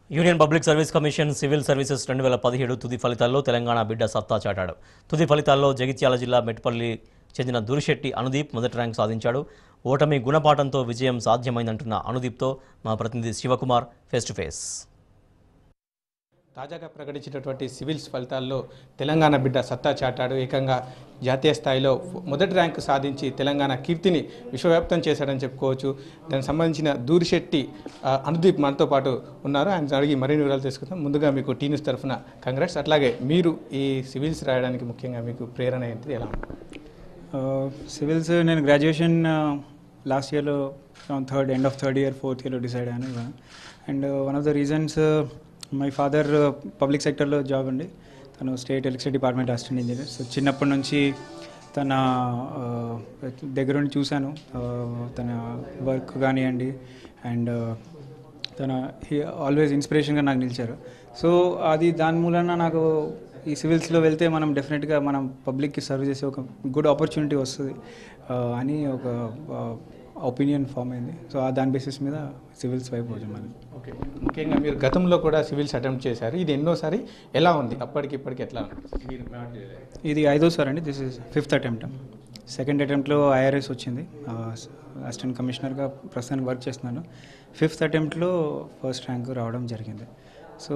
union public service commission civil services రెండు వేల పదిహేడు తుది ఫలితాల్లో తెలంగాణ బిడ్డ సత్తా చాటాడు తుది ఫలితాల్లో జగిత్యాల జిల్లా మెట్పల్లి చెందిన దురిశెట్టి అనుదీప్ మొదటి ర్యాంక్ సాధించాడు ఓటమి గుణపాఠంతో విజయం సాధ్యమైందంటున్న అనుదీప్తో మా ప్రతినిధి శివకుమార్ ఫేస్ టు ఫేస్ తాజాగా ప్రకటించినటువంటి సివిల్స్ ఫలితాల్లో తెలంగాణ బిడ్డ సత్తా చాటాడు ఏకంగా జాతీయ స్థాయిలో మొదటి ర్యాంకు సాధించి తెలంగాణ కీర్తిని విశ్వవ్యాప్తం చేశాడని చెప్పుకోవచ్చు దానికి సంబంధించిన దూరిశెట్టి ఆ, అనుదీప్ మనతో పాటు ఉన్నారు ఆయన అడిగి మరిన్ని వివరాలు తెలుసుకుందాం ముందుగా మీకు టీ న్యూస్ తరఫున కంగ్రాట్స్ అట్లాగే మీరు ఈ సివిల్స్ రాయడానికి ముఖ్యంగా మీకు ప్రేరణ ఏంటి ఎలా ఉంది సివిల్స్ నేను గ్రాడ్యుయేషన్ లాస్ట్ ఇయర్లో third end of third year fourth ఇయర్లో డిసైడ్ అయ్యాను and one of the reasons my father public సెక్టర్లో జాబ్ అండి తను state electricity department assistant engineer so చిన్నప్పటి నుంచి తన uh, దగ్గరుండి చూశాను Uh, తన వర్క్ కానివ్వండి అండ్ తన ఆల్వేస్ ఇన్స్పిరేషన్గా నాకు నిలిచారు సో అది దాని మూలన నాకు ఈ సివిల్స్లో వెళ్తే మనం డెఫినెట్గా మనం పబ్లిక్కి సర్వ్ చేసే ఒక గుడ్ ఆపర్చునిటీ వస్తుంది ఆ, అని ఒక ఒపీనియన్ ఫామ్ అయింది సో ఆ దాని బేసిస్ మీద సివిల్స్ వైపు వచ్చాం మనం ఓకే ముఖ్యంగా మీరు గతంలో కూడా సివిల్స్ అటెంప్ట్ చేశారు ఇది ఎన్నోసారి ఎలా ఉంది అప్పటికి ఇప్పటికి ఎట్లా ఉంది ఇది ఐదోసారి అండి this is fifth attempt second అటెంప్ట్లో ఐఆర్ఎస్ వచ్చింది అసిస్టెంట్ కమిషనర్గా ప్రస్తుతానికి వర్క్ చేస్తున్నాను ఫిఫ్త్ అటెంప్ట్లో ఫస్ట్ ర్యాంక్ రావడం జరిగింది సో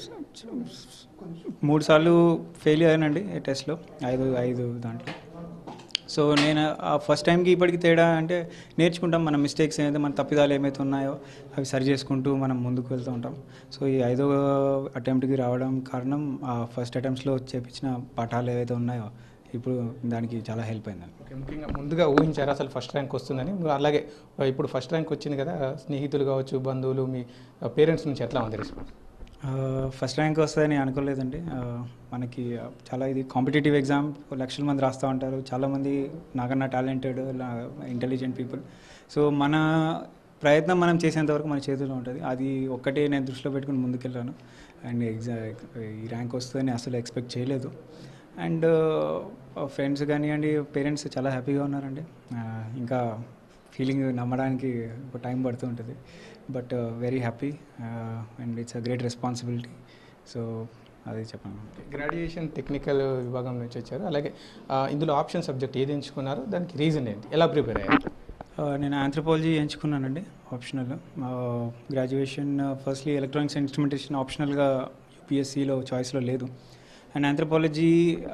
మూడు సార్లు ఫెయిల్ అయ్యానండి ఈ టెస్ట్లో ఐదు ఐదు దాంట్లో సో నేను ఆ ఫస్ట్ టైంకి ఇప్పటికి తేడా అంటే నేర్చుకుంటాం మన మిస్టేక్స్ ఏదైతే మన తప్పిదాలు ఏమైతే ఉన్నాయో అవి సరి చేసుకుంటూ మనం ముందుకు వెళ్తూ ఉంటాం సో ఈ ఐదో అటెంప్ట్కి రావడం కారణం ఆ ఫస్ట్ అటెంప్ట్స్లో చేపించిన పాఠాలు ఏవైతే ఉన్నాయో ఇప్పుడు దానికి చాలా హెల్ప్ అయిందండి ఓకే, ముఖ్యంగా ముందుగా ఊహించారు అసలు ఫస్ట్ ర్యాంక్ వస్తుందని అలాగే ఇప్పుడు ఫస్ట్ ర్యాంక్ వచ్చింది కదా స్నేహితులు కావచ్చు బంధువులు మీ పేరెంట్స్ నుంచి ఎట్లా ఉంది రెస్పాన్స్ ఫస్ట్ ర్యాంక్ వస్తుందని అనుకోలేదండి ఆ, మనకి చాలా ఇది కాంపిటేటివ్ ఎగ్జామ్ లక్షల మంది రాస్తూ ఉంటారు చాలామంది నాకన్నా టాలెంటెడ్ ఇంటెలిజెంట్ పీపుల్ సో మన ప్రయత్నం మనం చేసేంత వరకు మన చేతిలో ఉంటుంది అది ఒక్కటే నేను దృష్టిలో పెట్టుకుని ముందుకెళ్ళాను అండ్ ఎగ్జా ఈ ర్యాంక్ వస్తుందని అసలు ఎక్స్పెక్ట్ చేయలేదు అండ్ ఫ్రెండ్స్ కానివ్వండి పేరెంట్స్ చాలా హ్యాపీగా ఉన్నారండి ఆ, ఇంకా ఫీలింగ్ నమ్మడానికి ఒక టైం పడుతూ ఉంటుంది but very happy and it's a great responsibility so అదే చెప్పాను గ్రాడ్యుయేషన్ టెక్నికల్ విభాగం నుంచి వచ్చారు అలాగే ఆ, ఇందులో ఆప్షన్ సబ్జెక్ట్ ఏది ఎంచుకున్నారు దానికి రీజన్ ఏంటి ఎలా ప్రిపేర్ అయ్యారు ఆ, నేను ఆంథ్రపాలజీ ఎంచుకున్నానండి optional graduation firstly electronics and instrumentation ఆప్షనల్గా యూపీఎస్సీలో చాయిస్లో లేదు అండ్ ఆంథ్రపాలజీ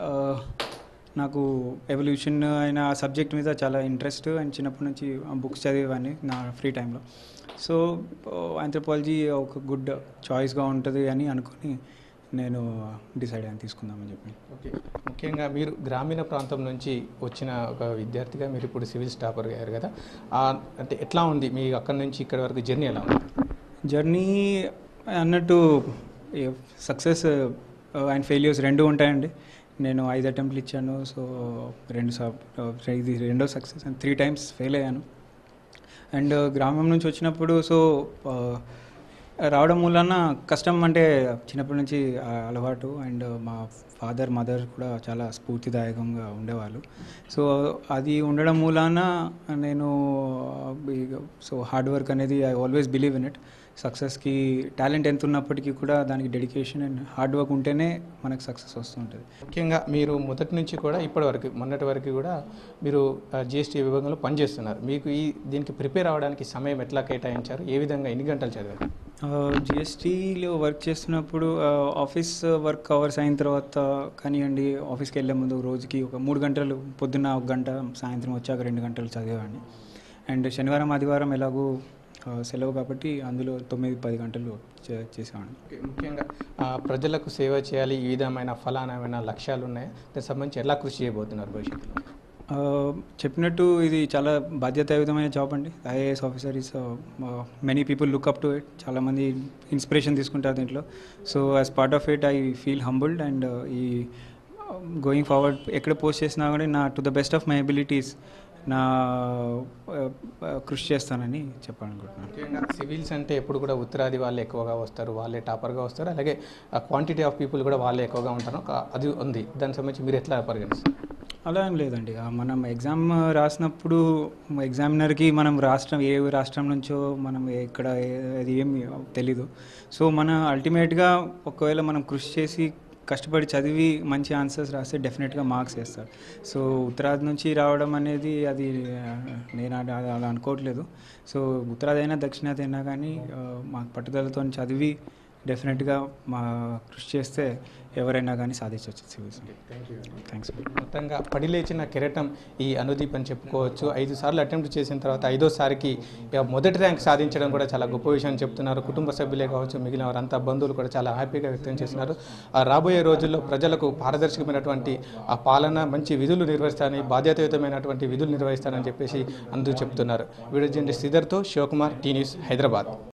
నాకు ఎవల్యూషన్ అయిన ఆ సబ్జెక్ట్ మీద చాలా ఇంట్రెస్ట్ అండ్ చిన్నప్పటి నుంచి బుక్స్ చదివేవాడిని నా ఫ్రీ టైంలో సో ఆంథ్రపాలజీ ఒక గుడ్ చాయిస్గా ఉంటుంది అని అనుకుని నేను డిసైడ్ అయ్యాను తీసుకుందామని చెప్పి ఓకే ముఖ్యంగా మీరు గ్రామీణ ప్రాంతం నుంచి వచ్చిన ఒక విద్యార్థిగా మీరు ఇప్పుడు సివిల్ స్టాపర్ అయ్యారు కదా ఆ, అంటే ఎట్లా ఉంది మీ అక్కడి నుంచి ఇక్కడి వరకు జర్నీ ఎలా ఉంది జర్నీ అన్నట్టు సక్సెస్ అండ్ ఫెయిల్యూర్స్ రెండు ఉంటాయండి నేను ఐదు అటెంప్ట్లు ఇచ్చాను సో రెండు సా- ఇది రెండో success and three times fail అయ్యాను అండ్ గ్రామం నుంచి వచ్చినప్పుడు సో రావడం మూలన కష్టం అంటే చిన్నప్పటి నుంచి ఆ అలవాటు అండ్ మా ఫాదర్ మదర్ కూడా చాలా స్ఫూర్తిదాయకంగా ఉండేవాళ్ళు సో అది ఉండడం మూలాన నేను సో హార్డ్ వర్క్ అనేది I always believe in it సక్సెస్కి టాలెంట్ ఎంత ఉన్నప్పటికీ కూడా దానికి డెడికేషన్ అండ్ హార్డ్ వర్క్ ఉంటేనే మనకు సక్సెస్ వస్తుంటుంది ముఖ్యంగా మీరు మొదటి నుంచి కూడా ఇప్పటి వరకు మొన్నటి వరకు కూడా మీరు జిఎస్టీ విభాగంలో పనిచేస్తున్నారు మీకు ఈ దీనికి ప్రిపేర్ అవ్వడానికి సమయం ఎట్లా కేటాయించారు ఏ విధంగా ఎన్ని గంటలు చదివారు జిఎస్టీలో వర్క్ చేస్తున్నప్పుడు ఆ, ఆఫీస్ వర్క్ అవర్స్ అయిన తర్వాత కానివ్వండి ఆఫీస్కి వెళ్ళే ముందు రోజుకి ఒక మూడు గంటలు పొద్దున్న ఒక గంట సాయంత్రం వచ్చాక రెండు గంటలు చదివేవాడిని అండ్ శనివారం ఆదివారం ఎలాగూ ఆ, సెలవు కాబట్టి అందులో తొమ్మిది పది గంటలు చే- చేసేవాడిని ఓకే, ముఖ్యంగా ఆ, ప్రజలకు సేవ చేయాలి ఈ విధమైన ఫలానమైన లక్ష్యాలు ఉన్నాయి దానికి సంబంధించి ఎలా కృషి చేయబోతున్నారు భవిష్యత్తులో ఆ, చెప్పినట్టు ఇది చాలా బాధ్యతాయుతమైన జాబ్ అండి IAS officer is many people look up to it చాలామంది ఇన్స్పిరేషన్ తీసుకుంటారు దీంట్లో so as part of it I feel humbled and ఈ గోయింగ్ ఫార్వర్డ్ ఎక్కడ పోస్ట్ చేసినా కూడా నా to the best of my abilities నా ఆ, ఆ, కృషి చేస్తానని చెప్పాలనుకుంటున్నాను ముఖ్యంగా సివిల్స్ అంటే ఎప్పుడు కూడా ఉత్తరాది వాళ్ళే ఎక్కువగా వస్తారు వాళ్ళే టాపర్గా వస్తారు అలాగే క్వాంటిటీ ఆఫ్ పీపుల్ కూడా వాళ్ళే ఎక్కువగా ఉంటారు ఒక- అది ఉంది దానికి సంబంధించి మీరు ఎట్లా పరిగణిస్తారు అలా ఏం లేదండి ఆ మనం ఎగ్జామ్ రాసినప్పుడు ఎగ్జామినర్కి మనం రాష్ట్రం ఏ రాష్ట్రం నుంచో మనం ఎక్కడ ఏ- అది ఏమి తెలీదు సో మన అల్టిమేట్గా ఒకవేళ మనం కృషి చేసి కష్టపడి చదివి మంచి ఆన్సర్స్ రాస్తే డెఫినెట్గా మార్క్స్ వేస్తారు సో ఉత్తరాది నుంచి రావడం అనేది అది ఆ, నేను అలా అలా అనుకోవట్లేదు సో ఉత్తరాది అయినా దక్షిణాది అయినా కానీ ఆ, మా పట్టుదలతో చదివి డెఫినెట్గా మా కృషి చేస్తే ఎవరైనా కానీ సాధించవచ్చు సివిల్స్ థ్యాంక్స్ మొత్తంగా పడి లేచిన కెరటం ఈ అనుదీప్ అని చెప్పుకోవచ్చు ఐదు సార్లు అటెంప్ట్ చేసిన తర్వాత ఐదోసారికి ఇక మొదటి ర్యాంక్ సాధించడం కూడా చాలా గొప్ప విషయం అని చెప్తున్నారు కుటుంబ సభ్యులే కావచ్చు మిగిలిన వారంతా బంధువులు కూడా చాలా హ్యాపీగా వ్యక్తం చేస్తున్నారు ఆ రాబోయే రోజుల్లో ప్రజలకు పారదర్శకమైనటువంటి ఆ పాలన మంచి విధులు నిర్వహిస్తానని బాధ్యతాయుతమైనటువంటి విధులు నిర్వహిస్తానని చెప్పేసి అందరూ చెప్తున్నారు వీడియో జర్నలిస్ట్ శ్రీధర్తో శివకుమార్ టీ న్యూస్ హైదరాబాద్